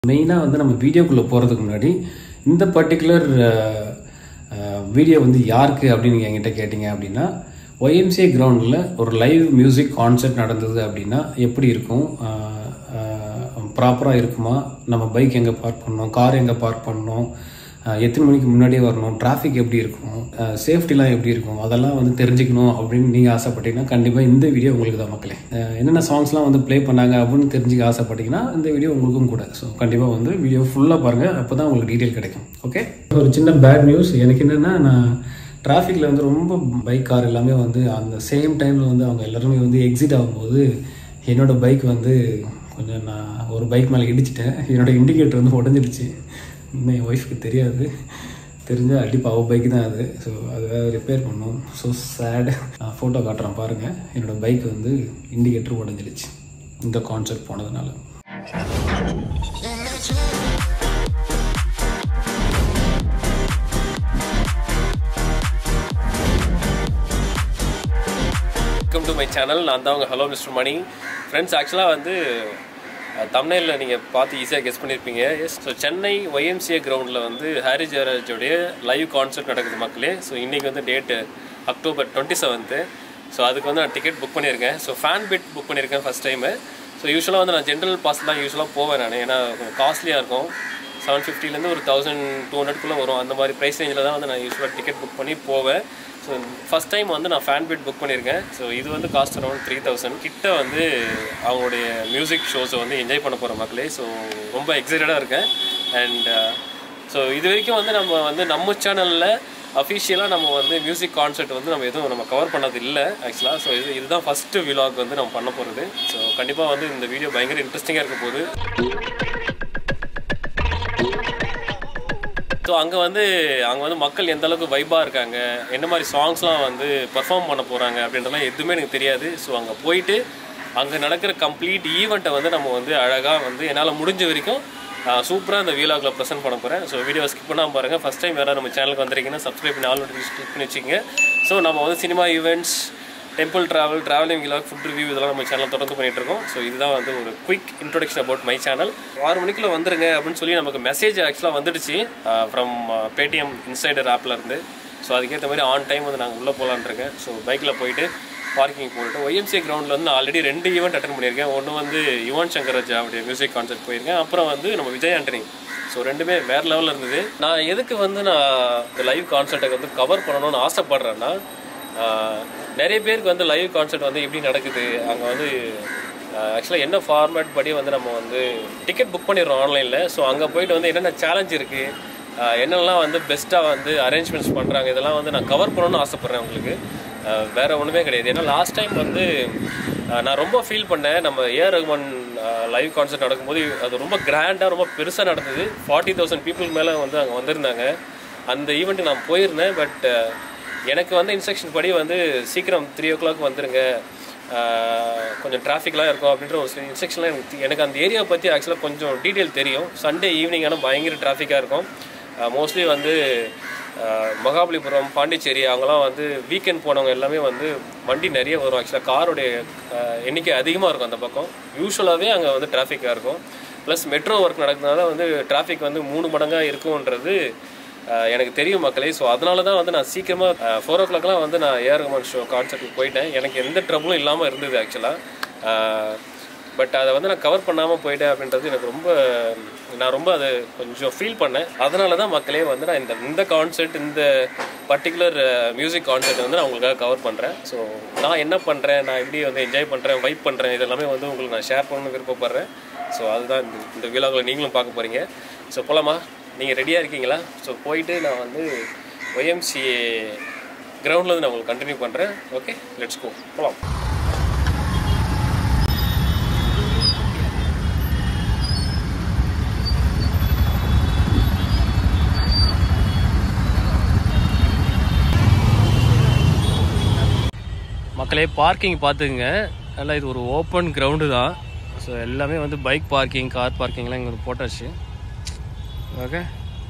மெயினாக வந்து நம்ம வீடியோக்குள்ளே போகிறதுக்கு முன்னாடி இந்த பர்டிகுலர் வீடியோ வந்து யாருக்கு அப்படின்னு நீங்கள் என்கிட்ட கேட்டிங்க அப்படின்னா ஒய்எம்சிஏ கிரவுண்டில் ஒரு லைவ் மியூசிக் கான்சர்ட் நடந்தது அப்படின்னா எப்படி இருக்கும் ப்ராப்பராக இருக்குமா நம்ம பைக் எங்கே பார்க் பண்ணணும் கார் எங்கே பார்க் பண்ணணும் அஹ் எத்தனை மணிக்கு முன்னாடியே வரணும் டிராஃபிக் எப்படி இருக்கும் சேஃப்டிலாம் எப்படி இருக்கும் அதெல்லாம் வந்து தெரிஞ்சுக்கணும் அப்படின்னு நீங்கள் ஆசைப்பட்டீங்கன்னா கண்டிப்பாக இந்த வீடியோ உங்களுக்கு தான் மக்களே அஹ் என்னென்ன சாங்ஸ்லாம் வந்து ப்ளே பண்ணாங்க அப்படின்னு தெரிஞ்சுக்க ஆசைப்பட்டீங்கன்னா இந்த வீடியோ உங்களுக்கும் கூட ஸோ கண்டிப்பாக வந்து வீடியோ ஃபுல்லாக பாருங்கள் அப்போ தான் உங்களுக்கு டீட்டெயில் கிடைக்கும் ஓகே ஒரு சின்ன பேட் நியூஸ் எனக்கு என்னென்னா நான் டிராஃபிக்கில் வந்து ரொம்ப பைக் கார் எல்லாமே வந்து அந்த சேம் டைமில் வந்து அவங்க எல்லாருமே வந்து எக்ஸிட் ஆகும்போது என்னோட பைக் வந்து கொஞ்சம் நான் ஒரு பைக் மேலே இடிச்சிட்டேன் என்னோட இண்டிகேட்டர் வந்து உடஞ்சிடுச்சு இன்னும் என் ஒய்ஃப்க்கு தெரியாது தெரிஞ்சால் அடிப்பா அவள் பைக் தான் அது ஸோ அதை ரிப்பேர் பண்ணோம் ஸோ சேடு நான் ஃபோட்டோ காட்டுறேன் பாருங்கள் என்னோட பைக் வந்து இண்டிகேட்டர் உடஞ்சிடுச்சு இந்த கான்செப்ட் போனதுனால வெல்கம் டு மை சேனல் நான் தான் உங்கள் ஹலோ மிஸ்டர் மணி ஃப்ரெண்ட்ஸ் ஆக்சுவலாக வந்து தமிழ்நில நீங்கள் பார்த்து ஈஸியாக கெஸ் பண்ணியிருப்பீங்க எஸ் ஸோ சென்னை ஒய்எம்சிஏ கிரவுண்டில் வந்து ஹாரி ஜெயராஜோடைய லைவ் கான்சர்ட் நடக்குது மக்களே ஸோ இன்றைக்கி வந்து date October twenty seventh so அதுக்கு வந்து நான் டிக்கெட் புக் பண்ணியிருக்கேன் ஸோ ஃபேன் பிட் புக் பண்ணியிருக்கேன் ஃபஸ்ட் டைமு ஸோ யூஸ்வலாக வந்து நான் ஜென்ரல் பாஸ் தான் யூஸ்வலாக போவேன் நான் ஏன்னா கொஞ்சம் காஸ்ட்லியாக இருக்கும் செவன் ஃபிஃப்டிலேருந்து ஒரு தௌசண்ட் டூ ஹண்ட்ரட்குள்ளே வரும் அந்த மாதிரி ப்ரைஸ் ரேஞ்சில் தான் வந்து நான் யூஸ்வலாக டிக்கெட் புக் பண்ணி போவேன் ஸோ ஃபஸ்ட் டைம் வந்து நான் ஃபேன் பிட் புக் பண்ணியிருக்கேன் ஸோ இது வந்து காஸ்ட் அரௌண்ட் த்ரீ தௌசண்ட் கிட்ட வந்து அவங்களுடைய மியூசிக் ஷோஸை வந்து என்ஜாய் பண்ண போகிற மக்களே ஸோ ரொம்ப எக்ஸைட்டடாக இருக்கேன் அண்ட் ஸோ இது வரைக்கும் வந்து நம்ம வந்து நம்ம சேனலில் அஃபிஷியலாக நம்ம வந்து மியூசிக் கான்சர்ட் வந்து நம்ம எதுவும் நம்ம கவர் பண்ணது இல்லை ஆக்சுவலாக ஸோ இது இதுதான் ஃபஸ்ட்டு விலாக் வந்து நம்ம பண்ண போகிறது ஸோ கண்டிப்பாக வந்து இந்த வீடியோ பயங்கர இன்ட்ரெஸ்டிங்காக இருக்க போகுது ஸோ அங்கே வந்து அங்கே வந்து மக்கள் எந்த அளவுக்கு வைபாக இருக்காங்க என்ன மாதிரி சாங்ஸ்லாம் வந்து பர்ஃபார்ம் பண்ண போகிறாங்க அப்படின்றலாம் எதுவுமே எனக்கு தெரியாது ஸோ அங்கே போயிட்டு அங்கே நடக்கிற கம்ப்ளீட் ஈவெண்ட்டை வந்து நம்ம வந்து அழகாக வந்து என்னால் முடிஞ்ச வரைக்கும் சூப்பராக அந்த வீலாகில் ப்ரெசென்ட் பண்ண போகிறேன் ஸோ வீடியோ ஸ்கிப் பண்ணாமல் பாருங்கள் ஃபஸ்ட் டைம் யாராவது நம்ம சேனலுக்கு வந்திருக்கீங்கன்னா சப்ஸ்கிரைப் பண்ணி ஆல் நோட்டிஃபிகேஷன் கிளிக் பண்ணி வச்சுக்கோங்க ஸோ நம்ம வந்து cinema events temple travel travelling vlog food review இதெல்லாம் நம்ம சேனல் தொடர்ந்து பண்ணிட்டு இருக்கோம் ஸோ இதுதான் வந்து ஒரு quick introduction about my channel ஆறு மணிக்குள்ள வந்துருங்க அப்படின்னு சொல்லி நமக்கு மெசேஜ் ஆக்சுவலாக வந்துடுச்சு ஃப்ரம் பேடிஎம் இன்சைடர் ஆப்பில் இருந்து ஸோ அதுக்கேற்ற மாதிரி ஆன் டைம் வந்து நாங்கள் உள்ளே போகலான்னு இருக்கேன் ஸோ பைக்கில் போயிட்டு பார்க்கிங் போயிட்டு ஒய்எம்சிஏ கிரவுண்டில் வந்து நான் ஆல்ரெடி ரெண்டு ஈவெண்ட் அட்டன் பண்ணியிருக்கேன் ஒன்று வந்து யுவன் சங்கர் ராஜா அவருடைய மியூசிக் கான்சர்ட் போயிருக்கேன் அப்புறம் வந்து நம்ம விஜய் ஆண்டனி ஸோ ரெண்டுமே வேறு லெவலில் இருந்தது நான் எதுக்கு வந்து நான் இந்த லைவ் கான்சர்ட்டை வந்து கவர் பண்ணணும்னு ஆசைப்பட்றேன்னா ஆஹ் நிறைய பேருக்கு வந்து லைவ் கான்சர்ட் வந்து எப்படி நடக்குது அங்கே வந்து ஆக்சுவலாக என்ன ஃபார்மேட் படி வந்து நம்ம வந்து டிக்கெட் புக் பண்ணிடுறோம் ஆன்லைனில் ஸோ அங்கே போயிட்டு வந்து என்னென்ன சேலஞ்ச் இருக்குது என்னெல்லாம் வந்து பெஸ்ட்டாக வந்து அரேஞ்ச்மெண்ட்ஸ் பண்ணுறாங்க இதெல்லாம் வந்து நான் கவர் பண்ணணும்னு ஆசைப்பட்றேன் உங்களுக்கு ஆஹ் வேற ஒன்றுமே கிடையாது ஏன்னா லாஸ்ட் டைம் வந்து ஆஹ் நான் ரொம்ப ஃபீல் பண்ணேன் நம்ம ஏஆர் ரகுமான் லைவ் கான்சர்ட் நடக்கும்போது அது ரொம்ப கிராண்டாக ரொம்ப பெருசாக நடந்தது ஃபார்ட்டி தௌசண்ட் பீப்புள் மேலே வந்து அங்கே வந்திருந்தாங்க அந்த ஈவெண்ட்டு நான் போயிருந்தேன் பட் எனக்கு வந்து இன்ஸ்ட்ரக்ஷன் படி வந்து சீக்கிரம் த்ரீ ஓ கிளாக் வந்துருங்க ஆஹ் கொஞ்சம் டிராஃபிக்லாம் இருக்கும் அப்படின்ற ஒரு சில இன்ஸ்ட்ரக்ஷன்லாம் எனக்கு தெ- எனக்கு அந்த ஏரியாவை பற்றி ஆக்சுவலாக கொஞ்சம் டீட்டெயில் தெரியும் சண்டே ஈவினிங் ஆனால் பயங்கர டிராஃபிக்காக இருக்கும் மோஸ்ட்லி வந்து ஆஹ் மகாபலிபுரம் பாண்டிச்சேரி அவங்கலாம் வந்து வீக்கெண்ட் போனவங்க எல்லாமே வந்து வண்டி நிறைய வரும் ஆக்சுவலாக காரோடைய எண்ணிக்கை அதிகமாக இருக்கும் அந்த பக்கம் யூஸ்வலாகவே அங்கே வந்து டிராஃபிக்காக இருக்கும் ப்ளஸ் மெட்ரோ ஒர்க் நடக்கிறதுனால வந்து டிராஃபிக் வந்து மூணு மடங்காக இருக்கும்ன்றது ஆஹ் எனக்கு தெரியும் மக்களே ஸோ அதனால தான் வந்து நான் சீக்கிரமாக ஃபோர் ஓ கிளாக்லாம் வந்து நான் ஏஆர் ரகுமான் ஷோ கான்சர்ட்டுக்கு போயிட்டேன் எனக்கு எந்த ட்ரபிளும் இல்லாமல் இருந்தது ஆக்சுவலாக பட் அதை வந்து நான் கவர் பண்ணாமல் போயிட்டேன் அப்படின்றது எனக்கு ரொம்ப நான் ரொம்ப அதை கொஞ்சம் ஃபீல் பண்ணேன் அதனால தான் மக்களே வந்து நான் இந்த இந்த கான்சர்ட் இந்த பர்டிகுலர் மியூசிக் கான்சர்ட் வந்து நான் உங்களுக்காக கவர் பண்ணுறேன் ஸோ நான் என்ன பண்ணுறேன் நான் எப்படி வந்து என்ஜாய் பண்ணுறேன் வைப் பண்ணுறேன் இதெல்லாமே வந்து உங்களுக்கு நான் ஷேர் பண்ணணும்னு விருப்பப்படுறேன் ஸோ அதுதான் இந்த இந்த விழாவில் நீங்களும் பார்க்க போகிறீங்க ஸோ போலாமா நீங்கள் ரெடியாக இருக்கீங்களா ஸோ போயிட்டு நான் வந்து ஒய்எம்சிஏ கிரவுண்டில் வந்து நான் உங்களுக்கு கண்டினியூ பண்ணுறேன் ஓகே லெட்ஸ் கோ போகலாம் மக்களே பார்க்கிங் பார்த்துக்குங்க நல்லா இது ஒரு ஓப்பன் கிரவுண்டு தான் ஸோ எல்லாமே வந்து பைக் பார்க்கிங் கார் பார்க்கிங்லாம் இங்கே ஒரு போட்டாச்சு ஓகே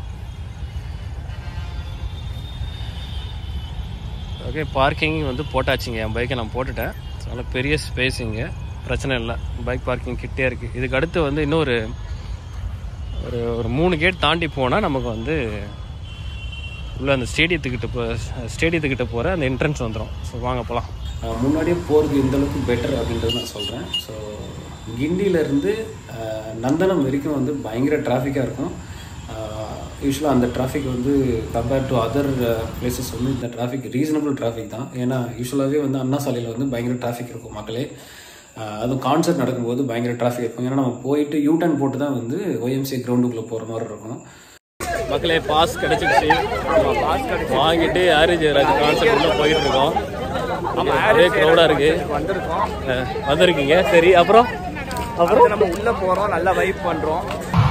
ஓகே பார்க்கிங் வந்து போட்டாச்சுங்க என் பைக்கை நான் போட்டுட்டேன் ஸோ நல்ல பெரிய ஸ்பேஸ் இங்கே பிரச்சனை இல்லை பைக் பார்க்கிங் கிட்டே இருக்குது இதுக்கு அடுத்து வந்து இன்னொரு ஒரு ஒரு மூணு கேட் தாண்டி போனால் நமக்கு வந்து உள்ள அந்த ஸ்டேடியத்துக்கிட்ட போ ஸ்டேடியத்துக்கிட்ட போகிற அந்த என்ட்ரன்ஸ் வந்துடும் ஸோ வாங்க போகலாம் அஹ் முன்னாடியே போகிறது எந்த அளவுக்கு பெட்டர் அப்படின்றது நான் சொல்கிறேன் ஸோ கிண்டியிலேருந்து நந்தனம் வரைக்கும் வந்து பயங்கர டிராஃபிக்காக இருக்கும் யூஸ்வலாக அந்த டிராஃபிக் வந்து கம்பேர்ட் டு அதர் பிளேசஸ் வந்து இந்த டிராஃபிக் ரீசனபிள் டிராஃபிக் தான் ஏன்னா யூஸ்வலாகவே வந்து அண்ணா சாலையில் வந்து பயங்கர டிராஃபிக் இருக்கும் மக்களே அஹ் அதுவும் கான்சர்ட் நடக்கும்போது பயங்கர டிராஃபிக் இருக்கும் ஏன்னா நம்ம போயிட்டு யூ டர்ன் போட்டு தான் வந்து ஒய்எம்சி கிரவுண்டுக்குள்ளே போகிற மாதிரி இருக்கும் மக்களே பாஸ் கிடைச்சிருச்சு வாங்கிட்டு ஆரி ஜெயராஜ் கான்செப்ட் உள்ள போயிட்டு இருக்கோம் இங்க ஒரே க்ரௌடாக இருக்கு அஹ், வந்திருக்கீங்க சரி அப்புறம் அப்புறம் நம்ம உள்ள போறோம் நல்லா வைப் பண்றோம்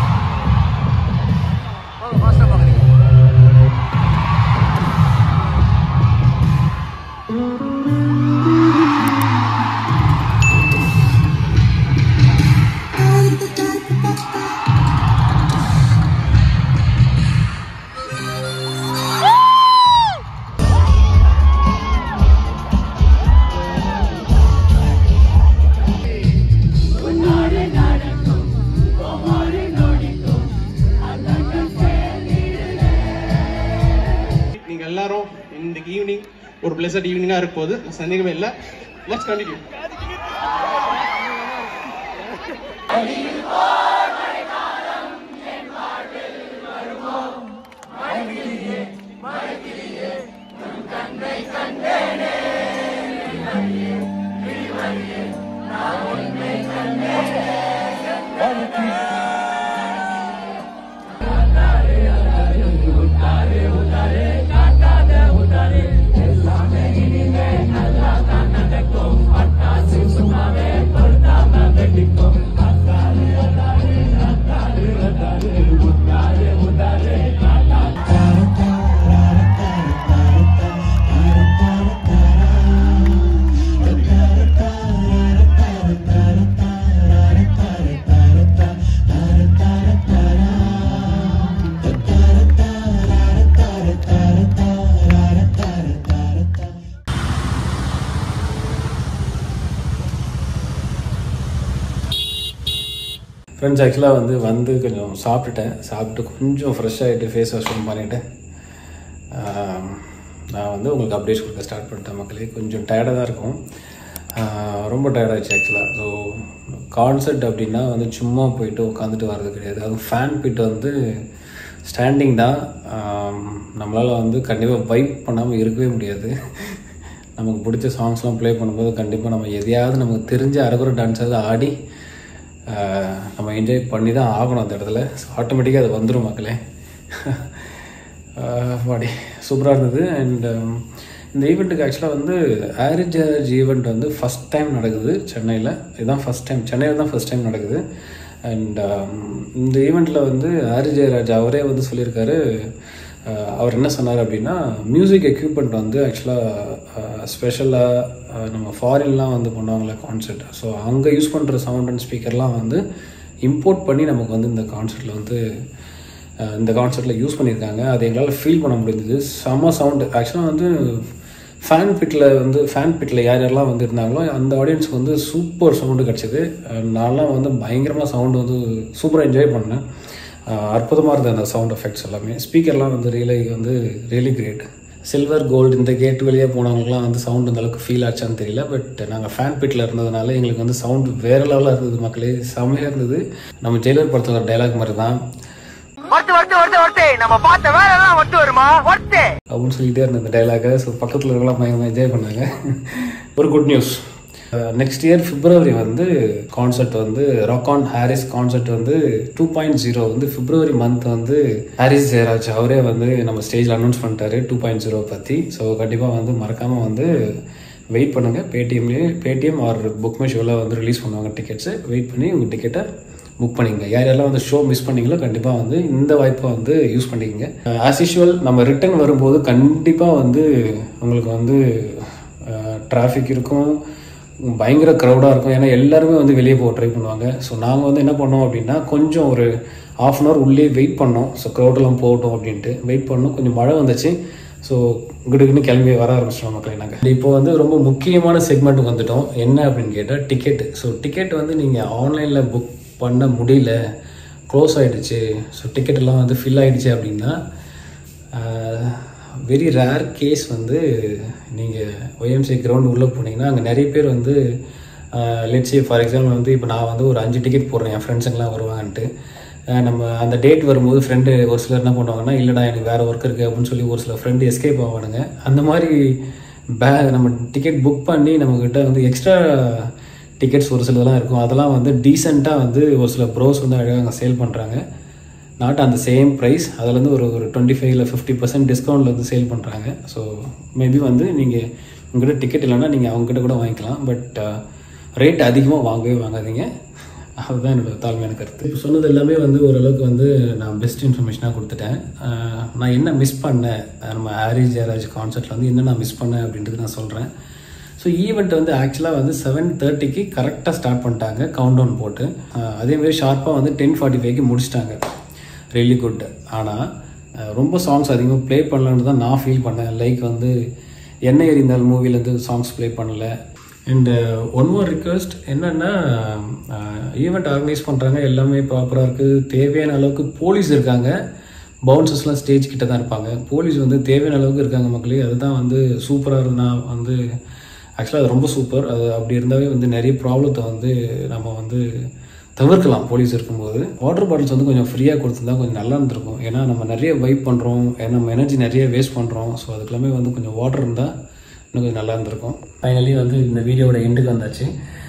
நீங்க எல்லாரும் இன்னைக்கு ஈவினிங் ஒரு பிளஸட் ஈவினிங்கா இருக்க போது சந்தேகமே இல்லை லெட்ஸ் கண்டினியூ ஃப்ரெண்ட்ஸ் ஆக்சுவலாக வந்து வந்து கொஞ்சம் சாப்பிட்டுட்டேன் சாப்பிட்டு கொஞ்சம் ஃப்ரெஷ் ஆகிட்டு ஃபேஸ் வாஷ் பண்ணிவிட்டு நான் வந்து உங்களுக்கு அப்டேட்ஸ் கொடுக்க ஸ்டார்ட் பண்ணிட்டேன் மக்களே கொஞ்சம் டயர்டாக தான் இருக்கும் ஆஹ் ரொம்ப டயர்டாகிடுச்சு ஆக்சுவலாக ஸோ கான்சர்ட் அப்படின்னா வந்து சும்மா போயிட்டு உட்காந்துட்டு வர்றது கிடையாது அதுவும் ஃபேன் பிட் வந்து ஸ்டாண்டிங் தான் நம்மளால் வந்து கண்டிப்பாக வைப் பண்ணாமல் இருக்கவே முடியாது நமக்கு பிடிச்ச சாங்ஸ்லாம் ப்ளே பண்ணும்போது கண்டிப்பாக நம்ம எதையாவது நமக்கு தெரிஞ்ச அரகுர டான்ஸாவது ஆடி ஆஹ் நம்ம என்ஜாய் பண்ணி தான் ஆகணும் அந்த இடத்துல ஸோ ஆட்டோமேட்டிக்காக அது வந்துடும் மக்களே பாடி சூப்பராக இருந்தது அண்ட் இந்த ஈவெண்ட்டுக்கு ஆக்சுவலாக வந்து ஆரிஜார்ஜ் ஈவெண்ட் வந்து ஃபஸ்ட் டைம் நடக்குது சென்னையில் இதுதான் ஃபஸ்ட் டைம் சென்னையில் தான் ஃபஸ்ட் டைம் நடக்குது அண்ட் இந்த ஈவெண்ட்டில் வந்து ஆரி ஜெயராஜ் அவரே வந்து சொல்லியிருக்காரு அஹ் அவர் என்ன சொன்னார் அப்படின்னா மியூசிக் எக்யூப்மெண்ட் வந்து ஆக்சுவலாக ஸ்பெஷலாக நம்ம ஃபாரின்லாம் வந்து பண்ணுவாங்களே கான்சர்ட் ஸோ அங்கே யூஸ் பண்ணுற சவுண்ட் அண்ட் ஸ்பீக்கர்லாம் வந்து இம்போர்ட் பண்ணி நமக்கு வந்து இந்த கான்சர்ட்டில் வந்து அஹ் இந்த கான்சர்ட்டில் யூஸ் பண்ணியிருக்காங்க அது எங்களால் ஃபீல் பண்ண முடிஞ்சது செம்ம சவுண்டு ஆக்சுவலாக வந்து ஃபேன் பிட்டில் வந்து ஃபேன் பிட்டில் யார் யாரெல்லாம் வந்து இருந்தாங்களோ அந்த ஆடியன்ஸ்க்கு வந்து சூப்பர் சவுண்டு கிடச்சிது நான்லாம் வந்து பயங்கரமாக சவுண்டு வந்து சூப்பராக என்ஜாய் பண்ணேன் அற்புதமாக இருந்தது அந்த சவுண்ட் எஃபெக்ட்ஸ் எல்லாமே ஸ்பீக்கர்லாம் வந்து ரியலி வந்து ரியலி கிரேட் சில்வர் கோல்டு இந்த கேட் வழியே போனவங்களுக்குலாம் வந்து சவுண்ட் அந்த அளவுக்கு ஃபீல் ஆச்சான்னு தெரியல பட் நாங்கள் ஃபேன் பிட்டில் இருந்ததுனால எங்களுக்கு வந்து சவுண்டு வேற லெவலில் இருந்தது மக்களே செம்மையாக இருந்தது நம்ம ஜெயிலர் படத்தில் டைலாக் மாதிரி தான் ஒருத்து ஒருத்து ஒருத்து ஒருத்து நம்ம பார்த்த வேலை எல்லாம் ஒட்டு வருமா ஒருத்து அப்படின்னு சொல்லிட்டே இருந்த இந்த டைலாக ஸோ பக்கத்தில் இருக்கலாம் பயங்கரமாக என்ஜாய் பண்ணாங்க ஒரு good news next year February வந்து கான்சர்ட் வந்து ராக் ஆன் ஹாரிஸ் கான்சர்ட் வந்து டூ பாயிண்ட் ஜீரோ வந்து பிப்ரவரி மந்த் வந்து ஹாரிஸ் ஜெயராஜ் அவரே வந்து நம்ம ஸ்டேஜில் அனௌன்ஸ் பண்ணிட்டாரு டூ பாயிண்ட் ஜீரோ பற்றி ஸோ கண்டிப்பாக வந்து மறக்காமல் வந்து வெயிட் பண்ணுங்கள் பேடிஎம்லேயே பேடிஎம் ஆர் புக் மை ஷோவில் வந்து ரிலீஸ் பண்ணுவாங்க டிக்கெட்ஸு வெயிட் பண்ணி உங்கள் டிக்கெட்டை புக் பண்ணிங்க யார் யாரெல்லாம் வந்து ஷோ மிஸ் பண்ணீங்களோ கண்டிப்பாக வந்து இந்த வாய்ப்பை வந்து யூஸ் பண்ணிக்கங்க ஆஸ் யூஷுவல் நம்ம ரிட்டர்ன் வரும்போது கண்டிப்பாக வந்து உங்களுக்கு வந்து டிராஃபிக் இருக்கும் பயங்கர க்ரௌடாக இருக்கும் ஏன்னா எல்லாருமே வந்து வெளியே போக ட்ரை பண்ணுவாங்க ஸோ நாங்கள் வந்து என்ன பண்ணோம் அப்படின்னா கொஞ்சம் ஒரு ஆஃப் அன் ஹவர் உள்ளே வெயிட் பண்ணோம் ஸோ க்ரௌடெல்லாம் போகட்டும் அப்படின்ட்டு வெயிட் பண்ணோம் கொஞ்சம் மழை வந்துச்சு ஸோ கிடுக்குன்னு கிளம்பி வர ஆரம்பிச்சிட்டோம் மக்களே நாங்கள் இப்போ வந்து ரொம்ப முக்கியமான செக்மெண்ட்டுக்கு வந்துட்டோம் என்ன அப்படின்னு கேட்டால் டிக்கெட் ஸோ டிக்கெட் வந்து நீங்கள் ஆன்லைனில் புக் பண்ண முடியல க்ளோஸ் ஆகிடுச்சு ஸோ டிக்கெட்டெல்லாம் வந்து ஃபில் ஆகிடுச்சு அப்படின்னா வெரி ரேர் கேஸ் வந்து நீங்கள் ஒய்எம்சி கிரவுண்ட் உள்ளே போனீங்கன்னா அங்கே நிறைய பேர் வந்து லெட்ஸி ஃபார் எக்ஸாம்பிள் வந்து இப்போ நான் வந்து ஒரு அஞ்சு டிக்கெட் போடுறேன் என் ஃப்ரெண்ட்ஸுங்கெலாம் வருவாங்கன்ட்டு அஹ் நம்ம அந்த டேட் வரும்போது ஃப்ரெண்டு ஒரு சிலர் என்ன பண்ணுவாங்கன்னா இல்லைடா எனக்கு வேறு ஒர்க் இருக்குது அப்படின்னு சொல்லி ஒரு சில ஃப்ரெண்டு எஸ்கேப் ஆவானுங்க அந்த மாதிரி பே நம்ம டிக்கெட் புக் பண்ணி நம்மக்கிட்ட வந்து எக்ஸ்ட்ரா டிக்கெட்ஸ் ஒரு சிலதெல்லாம் இருக்கும் அதெல்லாம் வந்து டீசெண்டாக வந்து ஒரு சில ப்ரோஸ் வந்து அழகாக அங்கே சேல் பண்ணுறாங்க நாட் அந்த சேம் ப்ரைஸ் அதுலேருந்து ஒரு ஒரு டுவெண்ட்டி ஃபைவ் இல்லை ஃபிஃப்டி பர்சன்ட் டிஸ்கவுண்ட்டில் வந்து சேல் பண்ணுறாங்க ஸோ மேபி வந்து நீங்கள் உங்கள்கிட்ட டிக்கெட் இல்லைன்னா நீங்கள் அவங்ககிட்ட கூட வாங்கிக்கலாம் பட் ரேட் அதிகமாக வாங்கவே வாங்காதீங்க அதுதான் என்னோட தாழ்மையான கருத்து இப்போ சொன்னது எல்லாமே வந்து ஓரளவுக்கு வந்து நான் பெஸ்ட் இன்ஃபர்மேஷனாக கொடுத்துட்டேன் அஹ் நான் என்ன மிஸ் பண்ணேன் அஹ் நம்ம ஆரிஸ் ஜெயராஜ் கான்சர்ட்டில் வந்து என்ன நான் மிஸ் பண்ணேன் அப்படின்றது நான் சொல்கிறேன் ஸோ ஈவெண்ட் வந்து ஆக்சுவலாக வந்து செவன் தேர்ட்டிக்கு கரெக்டாக ஸ்டார்ட் பண்ணிட்டாங்க கவுண்ட் டவுன் போட்டு அஹ் அதேமாதிரி ஷார்ப்பாக வந்து டென் ஃபார்ட்டி ஃபைவ்க்கு முடிச்சிட்டாங்க ரியலி குட் ஆனால் ரொம்ப சாங்ஸ் அதிகமாக ப்ளே பண்ணலன்னு தான் நான் ஃபீல் பண்ணேன் லைக் வந்து என்ன எறிந்தால் மூவிலேருந்து சாங்ஸ் ப்ளே பண்ணல அண்டு ஒன் மோர் ரிக்வெஸ்ட் என்னென்னா ஈவெண்ட் ஆர்கனைஸ் பண்ணுறாங்க எல்லாமே ப்ராப்பராக இருக்குது தேவையான அளவுக்கு போலீஸ் இருக்காங்க பவுன்சர்ஸ்லாம் ஸ்டேஜ் கிட்ட தான் இருப்பாங்க போலீஸ் வந்து தேவையான அளவுக்கு இருக்காங்க மக்களே அதுதான் வந்து சூப்பராக இருந்தா வந்து ஆக்சுவலாக அது ரொம்ப சூப்பர் அது அப்படி இருந்தாவே வந்து நிறைய ப்ராப்ளத்தை வந்து நம்ம வந்து தவிர்க்கலாம் போலீஸ் இருக்கும்போது வாட்டர் பாட்டில்ஸ் வந்து கொஞ்சம் ஃப்ரீயாக கொடுத்துருந்தா கொஞ்சம் நல்லா இருந்திருக்கும் ஏன்னா நம்ம நிறைய வைப் பண்ணுறோம் நம்ம எனர்ஜி நிறைய வேஸ்ட் பண்ணுறோம் ஸோ அதுக்கெல்லாமே வந்து கொஞ்சம் வாட்டர் இருந்தால் இன்னும் கொஞ்சம் நல்லா இருந்திருக்கும் ஃபைனலி வந்து இந்த வீடியோட எண்டுக்கு வந்தாச்சு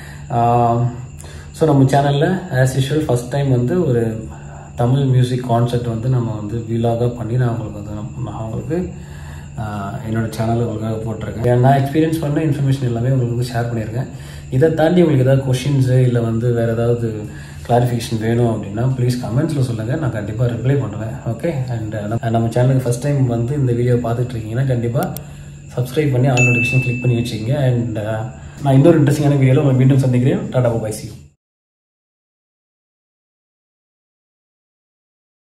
ஸோ நம்ம சேனலில் ஆஸ் யூஷுவல் ஃபஸ்ட் டைம் வந்து ஒரு தமிழ் மியூசிக் கான்சர்ட் வந்து நம்ம வந்து வீலாகாக பண்ணி நான் உங்களுக்கு வந்து நான் உங்களுக்கு ஆஹ், என்னோட சேனலில் உங்களுக்காக போட்டிருக்கேன் நான் எக்ஸ்பீரியன்ஸ் பண்ண இன்ஃபர்மேஷன் எல்லாமே உங்களுக்கு ஷேர் பண்ணியிருக்கேன் இதை தாண்டி உங்களுக்கு ஏதாவது கொஷின்ஸு இல்லை வந்து வேறு ஏதாவது கிளாரிஃபிகேஷன் வேணும் அப்படின்னா ப்ளீஸ் கமெண்ட்ஸில் சொல்லுங்கள் நான் கண்டிப்பாக ரிப்ளை பண்ணுவேன் ஓகே அண்ட் நம்ம சேனலுக்கு ஃபஸ்ட் டைம் வந்து இந்த வீடியோ பார்த்துட்டு இருக்கீங்கன்னா கண்டிப்பாக சப்ஸ்கிரைப் பண்ணி ஆல் நோட்டிஃபிகேஷன் கிளிக் பண்ணி வச்சுக்கோங்க அண்ட் நான் இன்னொரு இன்ட்ரெஸ்டிங்கான வீடியோவில் உங்களை மீண்டும் சந்திக்கிறேன் டாடா பாய் சி